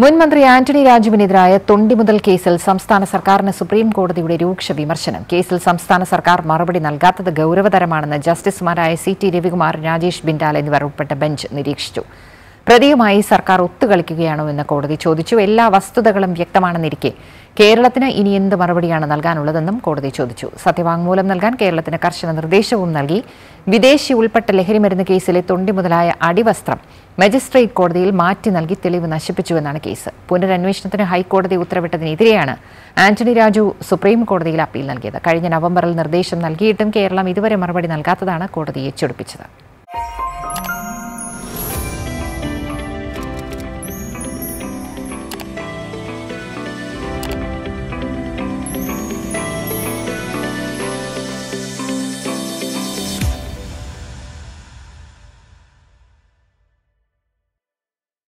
മുൻ മന്ത്രി ആന്റണി രാജുവിനെതിരായ തൊണ്ടിമുതൽ കേസിൽ സംസ്ഥാന സർക്കാരിന് സുപ്രീം കോടതിയുടെ രൂക്ഷ വിമർശനം കേസിൽ സംസ്ഥാന സർക്കാർ മറുപടി നൽകാത്തത് ഗൌരവതരമാണെന്ന് ജസ്റ്റിസുമാരായ സി ടി രവികുമാർ രാജേഷ് ബിൻഡാൽ എന്നിവർ ഉൾപ്പെട്ട ബെഞ്ച് നിരീക്ഷിച്ചു പ്രതിയുമായി സർക്കാർ ഒത്തുകളിക്കുകയാണോ എന്ന് കോടതി ചോദിച്ചു എല്ലാ വസ്തുതകളും വ്യക്തമാണെന്നിരിക്കെ കേരളത്തിന് ഇനി എന്ത് മറുപടിയാണ് നൽകാനുള്ളതെന്നും കോടതി ചോദിച്ചു സത്യവാങ്മൂലം നൽകാൻ കേരളത്തിന് കർശന നിർദ്ദേശവും നൽകി വിദേശി ഉൾപ്പെട്ട ലഹരിമരുന്ന് കേസിലെ തൊണ്ടി മുതലായ അടിവസ്ത്രം മജിസ്ട്രേറ്റ് കോടതിയിൽ മാറ്റി നൽകി തെളിവ് നശിപ്പിച്ചുവെന്നാണ് കേസ് പുനരന്വേഷണത്തിന് ഹൈക്കോടതി ഉത്തരവിട്ടതിനെതിരെയാണ് ആന്റണി രാജു സുപ്രീം കോടതിയിൽ അപ്പീൽ നൽകിയത് കഴിഞ്ഞ നവംബറിൽ നിർദ്ദേശം നൽകിയിട്ടും കേരളം ഇതുവരെ മറുപടി നൽകാത്തതാണ് കോടതിയെ ചൊടിപ്പിച്ചത്